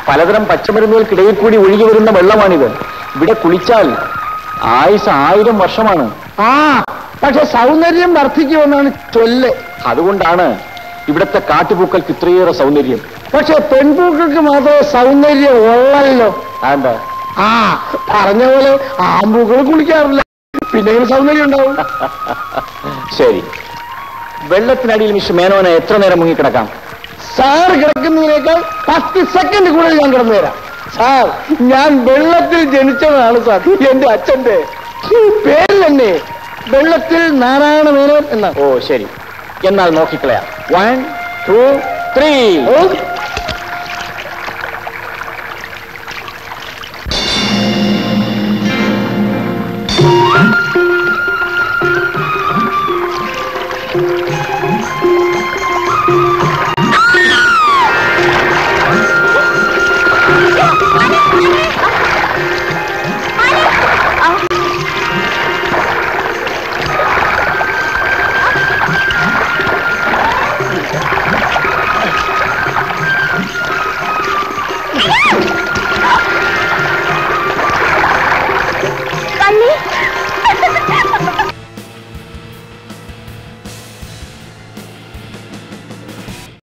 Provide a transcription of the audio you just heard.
പലതരം പച്ചമരുന്നുകൾക്കിടയിൽ കൂടി ഒഴുകി വരുന്ന വെള്ളമാണിത് ഇവിടെ കുളിച്ചാൽ ആയുസ് ആയിരം വർഷമാണ് ആ പക്ഷെ സൗന്ദര്യം വർദ്ധിക്കുമെന്നാണ് ചൊല്ല് അതുകൊണ്ടാണ് ഇവിടുത്തെ കാട്ടുപൂക്കൾക്ക് ഇത്രയേറെ സൗന്ദര്യം പക്ഷെ പെൺപൂക്കൾക്ക് മാത്രമേ സൗന്ദര്യം ഉള്ളല്ലോ അതെന്താ ആ പറഞ്ഞ പോലെ ആമ്പൂക്കൾ കുളിക്കാറില്ല പിന്നെ എങ്ങനെ സൗന്ദര്യം ഉണ്ടാവും ശരി വെള്ളത്തിനടിയിൽ മിസ്റ്റർ മേനോനെ എത്ര നേരം മുങ്ങിക്കിടക്കാം സാർ കിടക്കുന്നതിനേക്കാൾ പത്ത് സെക്കൻഡ് കൂടുതൽ ഞാൻ കിടന്നു തരാം സാർ ഞാൻ വെള്ളത്തിൽ ജനിച്ചതാണ് സാർ എന്റെ അച്ഛന്റെ പേരിൽ തന്നെ വെള്ളത്തിൽ നാരായണ മേനോൻ എന്നാണ് ഓ ശരി എന്നാൽ നോക്കിക്കളയാം വൺ ടു ത്രീ ഓ, ആ